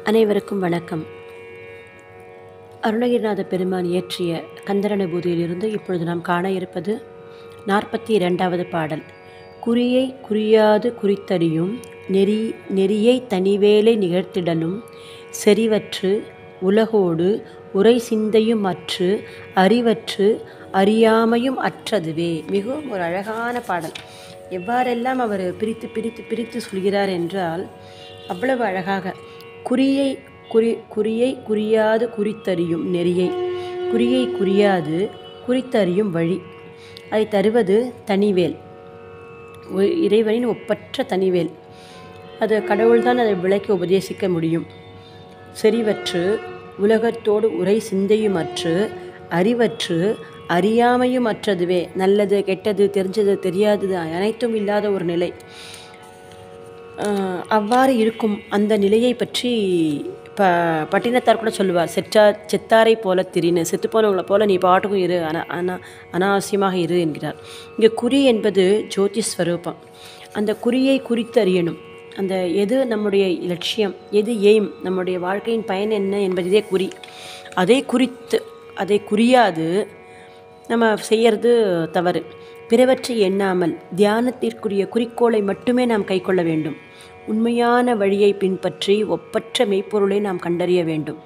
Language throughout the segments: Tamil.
அனைவருக்கும் வணக்கம் அருணகிரிநாத பெருமான் இயற்றிய கந்தரனுபூதியிலிருந்து இப்பொழுது நாம் காண இருப்பது நாற்பத்தி இரண்டாவது பாடல் குறியை குறியாது குறித்தறியும் நெறி நெறியை தனிவேலை நிகழ்த்திடலும் செறிவற்று உலகோடு உரை சிந்தையும் அற்று அறிவற்று அறியாமையும் அற்றதுவே மிகவும் ஒரு அழகான பாடல் எவ்வாறெல்லாம் அவர் பிரித்து பிரித்து பிரித்து சொல்கிறார் என்றால் அவ்வளவு அழகாக குறியை குறி குறியை குறியாது குறித்தறியும் நெறியை குறியை குறியாது குறித்தறியும் வழி அதை தருவது தனிவேல் ஒ- இறைவனின் ஒப்பற்ற தனிவேல் அது கடவுள்தான் அதை விளக்கி உபதேசிக்க முடியும் செறிவற்று உலகத்தோடு உரை சிந்தையுமற்று அறிவற்று அறியாமையும் அற்றதுவே நல்லது கெட்டது தெரிஞ்சது தெரியாதது அனைத்தும் இல்லாத ஒரு நிலை ஆஹ் அவ்வாறு இருக்கும் அந்த நிலையை பற்றி ப பட்டினத்தார் கூட சொல்லுவார் செற்றா செத்தாரை போல திரின்னு செத்து போனவங்களை போல நீ பாட்டுக்கும் இரு அனா அனா அனாவசியமாக இரு என்கிறார் இங்கே குறி என்பது ஜோதி ஸ்வரூபம் அந்த குறியை குறித்து அறியணும் அந்த எது நம்முடைய லட்சியம் எது எய்ம் நம்முடைய வாழ்க்கையின் பயன் என்ன என்பதே குறி அதை குறித்து அதை குறியாது நம்ம செய்யறது தவறு பிறவற்றை எண்ணாமல் தியானத்திற்குரிய குறிக்கோளை மட்டுமே நாம் கைக்கொள்ள வேண்டும் உண்மையான வழியை பின்பற்றி ஒப்பற்ற மெய்ப்பொருளை நாம் கண்டறிய வேண்டும்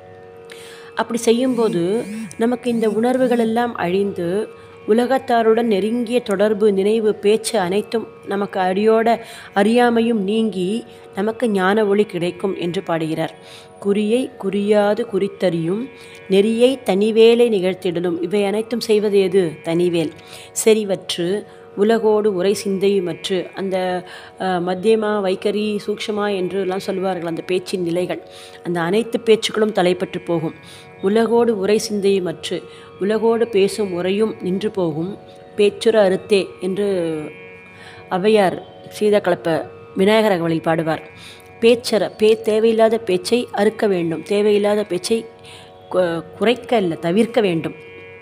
அப்படி செய்யும்போது நமக்கு இந்த உணர்வுகள் எல்லாம் அழிந்து உலகத்தாருடன் நெருங்கிய தொடர்பு நினைவு பேச்சு அனைத்தும் நமக்கு அடியோட அறியாமையும் நீங்கி நமக்கு ஞான ஒளி கிடைக்கும் என்று பாடுகிறார் குறியை குறியாது குறித்தறியும் நெறியை தனிவேலை நிகழ்த்திடலும் இவை அனைத்தும் செய்வது எது தனிவேல் செறிவற்று உலகோடு உரை சிந்தையுமற்று அந்த அஹ், மத்தியமா வைக்கரி சூக்ஷமா என்று எல்லாம் சொல்வார்கள் அந்த பேச்சின் நிலைகள் அந்த அனைத்து பேச்சுக்களும் தலைப்பட்டு போகும் உலகோடு உரை சிந்தையுமற்று உலகோடு பேசும் உரையும் நின்று போகும் பேச்சுர அறுத்தே என்று ஔவையார் சீதக்கலப்ப விநாயகர் அகவலில் பாடுவார் பேச்சர பே தேவையில்லாத பேச்சை அறுக்க வேண்டும் தேவையில்லாத பேச்சை கு- குறைக்க இல்லை தவிர்க்க வேண்டும்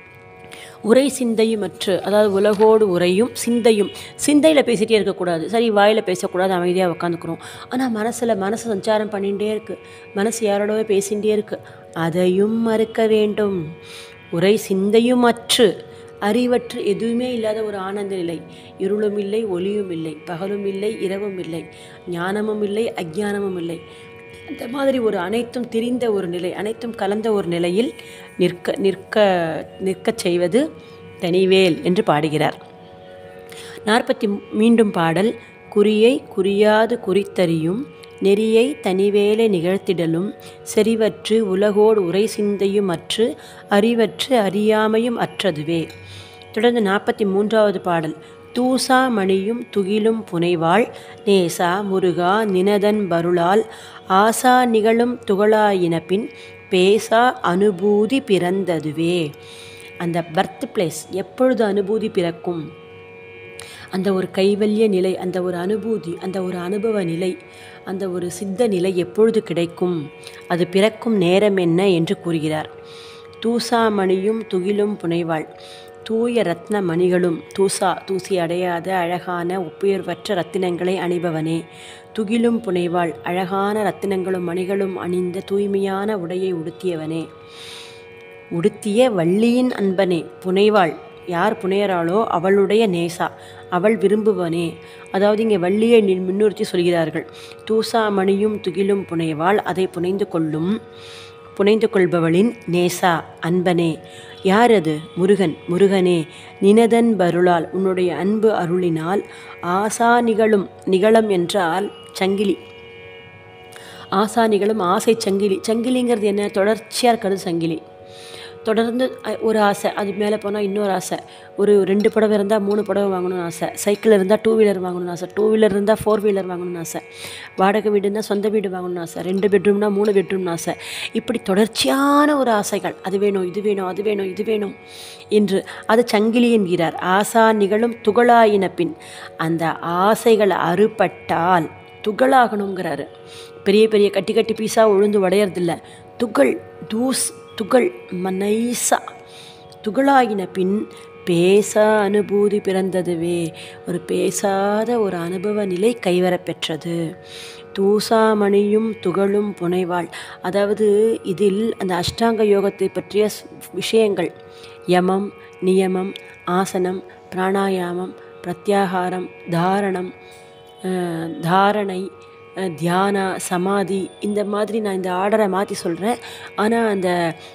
உரை சிந்தையும் அற்று அதாவது உலகோடு உரையும் சிந்தையும் சிந்தையில் பேசிகிட்டே இருக்கக்கூடாது சரி வாயில் பேசக்கூடாது அமைதியாக உட்காந்துக்கிறோம் ஆனால் மனசில் மனசு சஞ்சாரம் பண்ணிகிட்டே இருக்கு மனசு யாரோடவே பேசிகிட்டே இருக்கு அதையும் மறுக்க வேண்டும் உரை சிந்தையும் அற்று அறிவற்று எதுவுமே இல்லாத ஒரு ஆனந்த நிலை இருளும் இல்லை ஒளியும் இல்லை பகலும் இல்லை இரவும் இல்லை ஞானமும் இல்லை அஜ்ஞானமும் இல்லை அந்த மாதிரி ஒரு அனைத்தும் திரிந்த ஒரு நிலை அனைத்தும் கலந்த ஒரு நிலையில் நிற்க நிற்க நிற்கச் செய்வது தனிவேல் என்று பாடுகிறார் நாற்பத்தி மீண்டும் பாடல் குறியை குறியாது குறித்தறியும் நெறியை தனிவேலை நிகழ்த்திடலும் செறிவற்று உலகோடு உரை சிந்தையும் அற்று அறிவற்று அறியாமையும் அற்றதுவே தொடர்ந்து நாற்பத்தி மூன்றாவது பாடல் தூசா மணியும் துகிலும் புனைவாள் நேசா முருகா நினதன் பருளால் ஆசா நிகழும் துகளாயினபின் பேசா அனுபூதி பிறந்ததுவே அந்த பர்த் பிளேஸ் எப்பொழுது அனுபூதி பிறக்கும் அந்த ஒரு கைவல்ய நிலை அந்த ஒரு அனுபூதி அந்த ஒரு அனுபவ நிலை அந்த ஒரு சித்த நிலை எப்பொழுது கிடைக்கும் அது பிறக்கும் நேரம் என்ன என்று கூறுகிறார் தூசாமணியும் துகிலும் புனைவாள் தூய ரத்ன மணிகளும் தூசா தூசி அடையாத அழகான ஒப்புயர்வற்ற ரத்தினங்களை அணிபவனே துகிலும் புனைவாள் அழகான ரத்தினங்களும் மணிகளும் அணிந்த தூய்மையான உடையை உடுத்தியவனே உடுத்திய வள்ளியின் அன்பனே புனைவாள் யார் புனையறாளோ அவளுடைய நேசா அவள் விரும்புவனே அதாவது இங்கே வள்ளியை நின் முன்னிறுத்தி சொல்கிறார்கள் தூசா மணியும் துகிலும் புனைவாள் அதை புனைந்து கொள்ளும் புனைந்து கொள்பவளின் நேசா அன்பனே யார் அது முருகன் முருகனே நினதன் பருளால் உன்னுடைய அன்பு அருளினால் ஆசா நிகழும் நிகழம் என்றால் சங்கிலி ஆசா நிகழும் ஆசை சங்கிலி சங்கிலிங்கிறது என்ன தொடர்ச்சியாக இருக்கிறது சங்கிலி தொடர்ந்து அ, ஒரு ஆசை அது மேலே போனால் இன்னொரு ஆசை ஒரு ரெண்டு புடவை இருந்தால் மூணு புடவை வாங்கணும்னு ஆசை சைக்கிள் இருந்தால் டூ வீலர் வாங்கணும்னு ஆசை டூ வீலர் இருந்தால் ஃபோர் வீலர் வாங்கணும்னு ஆசை வாடகை வீடுனா சொந்த வீடு வாங்கணும்னு ஆசை ரெண்டு பெட்ரூம்னா மூணு பெட்ரூம்னு ஆசை இப்படி தொடர்ச்சியான ஒரு ஆசைகள் அது வேணும் இது வேணும் அது வேணும் இது வேணும் என்று அது சங்கிலி என்கிறார் ஆசா நிகழும் துகளாயின பின் அந்த ஆசைகள் அறுபட்டால் துகளாகணுங்கிறாரு பெரிய பெரிய கட்டி கட்டி பீஸாக உழுந்து உடையறதில்ல துகள் தூஸ் துகள் நைஸா துகளாகின பின் பேசா அனுபூதி பிறந்ததுவே ஒரு பேசாத ஒரு அனுபவ நிலை கைவரப் பெற்றது தூசாமணியும் துகளும் புனைவாள் அதாவது இதில் அந்த அஷ்டாங்க யோகத்தை பற்றிய ஸ்- விஷயங்கள் யமம் நியமம் ஆசனம் பிராணாயாமம் பிரத்யாகாரம் தாரணம் அஹ், தாரணை அஹ், தியானா சமாதி இந்த மாதிரி நான் இந்த ஆர்டரை மாற்றி சொல்கிறேன் ஆனால் அந்த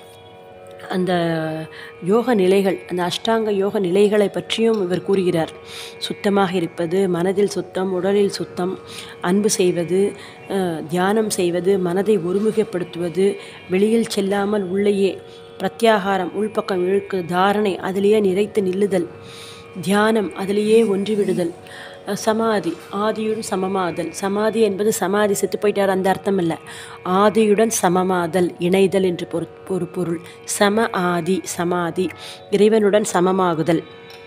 அந்த யோக நிலைகள் அந்த அஷ்டாங்க யோக நிலைகளை பற்றியும் இவர் கூறுகிறார் சுத்தமாக இருப்பது மனதில் சுத்தம் உடலில் சுத்தம் அன்பு செய்வது அஹ், தியானம் செய்வது மனதை ஒருமுகப்படுத்துவது வெளியில் செல்லாமல் உள்ளேயே பிரத்யாகாரம் உள்பக்கம் இழுக்கு தாரணை அதிலேயே நிறைத்து நில்லுதல் தியானம் அதிலேயே ஒன்றிவிடுதல் அஹ், சமாதி ஆதியுடன் சமமாதல் சமாதி என்பது சமாதி செத்து போயிட்டார் அந்த அர்த்தம் இல்லை ஆதியுடன் சமமாதல் இணைதல் என்று பொரு ஒரு பொருள் சம ஆதி சமாதி இறைவனுடன் சமமாகுதல்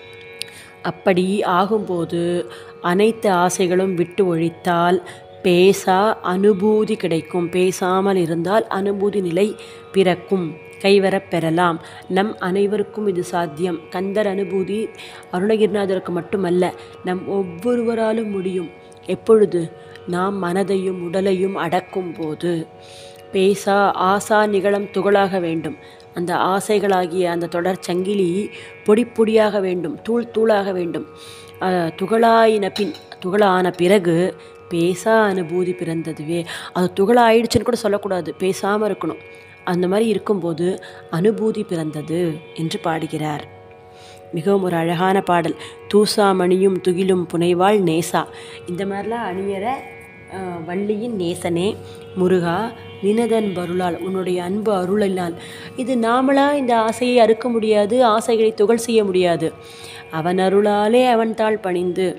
அப்படி ஆகும்போது அனைத்து ஆசைகளும் விட்டு ஒழித்தால் பேசா அனுபூதி கிடைக்கும் பேசாமல் இருந்தால் அனுபூதி நிலை பிறக்கும் கைவரப் பெறலாம் நம் அனைவருக்கும் இது சாத்தியம் கந்தர் அனுபூதி அருணகிரிநாதருக்கு மட்டுமல்ல நம் ஒவ்வொருவராலும் முடியும் எப்பொழுது நாம் மனதையும் உடலையும் அடக்கும் போது பேசா ஆசா நிகழம் துகளாக வேண்டும் அந்த ஆசைகளாகிய அந்த தொடர் சங்கிலி பொடி பொடியாக வேண்டும் தூள் தூளாக வேண்டும் அஹ், துகளாயின பின் துகளான பிறகு பேசா அனுபூதி பிறந்ததுவே அது துகளாயிடுச்சுன்னு கூட சொல்லக்கூடாது பேசாமல் இருக்கணும் அந்த மாதிரி இருக்கும்போது அனுபூதி பிறந்தது என்று பாடுகிறார் மிகவும் ஒரு அழகான பாடல் தூசாமணியும் துகிலும் புனைவாள் நேசா இந்த மாதிரிலாம் அணியற அஹ், வள்ளியின் நேசனே முருகா நினதன் பருளால் உன்னுடைய அன்பு அருளினால் இது நாமளா இந்த ஆசையை அறுக்க முடியாது ஆசைகளை துகள் செய்ய முடியாது அவன் அருளாலே அவன் தாள் பணிந்து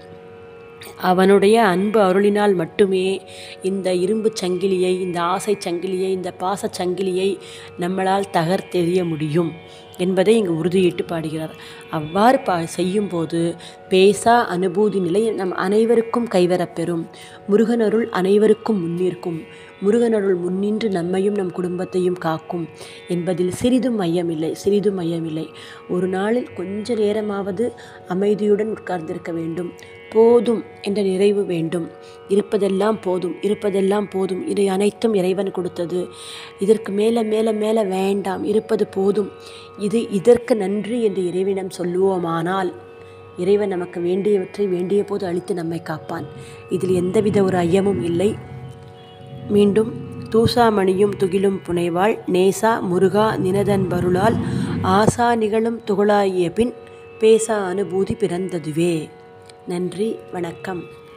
அவனுடைய அன்பு அருளினால் மட்டுமே இந்த இரும்பு சங்கிலியை இந்த ஆசை சங்கிலியை இந்த பாச சங்கிலியை நம்மளால் தகர்த்தெறிய முடியும் என்பதை இங்கு உறுதியிட்டு பாடுகிறார் அவ்வாறு பா செய்யும்போது பேசா அனுபூதி நிலை நம் அனைவருக்கும் கைவரப்பெறும் முருகனருள் அனைவருக்கும் முன்னிற்கும் முருகனருள் முன்னின்று நம்மையும் நம் குடும்பத்தையும் காக்கும் என்பதில் சிறிதும் மையமில்லை சிறிதும் மையமில்லை ஒரு நாளில் கொஞ்ச நேரமாவது அமைதியுடன் உட்கார்ந்திருக்க வேண்டும் போதும் என்ற நிறைவு வேண்டும் இருப்பதெல்லாம் போதும் இருப்பதெல்லாம் போதும் இது அனைத்தும் இறைவன் கொடுத்தது இதற்கு மேலே மேலே மேலே வேண்டாம் இருப்பது போதும் இது இதற்கு நன்றி என்று இறைவனிடம் சொல்லுவோமானால் இறைவன் நமக்கு வேண்டியவற்றை வேண்டிய போது அளித்து நம்மை காப்பான் இதில் எந்தவித ஒரு ஐயமும் இல்லை மீண்டும் தூசாமணியும் துகிலும் புனைவாள் நேசா முருகா நினதன் பருளால் ஆசா நிகழும் துகளாகிய பின் பேசா அனுபூதி பிறந்ததுவே நன்றி வணக்கம்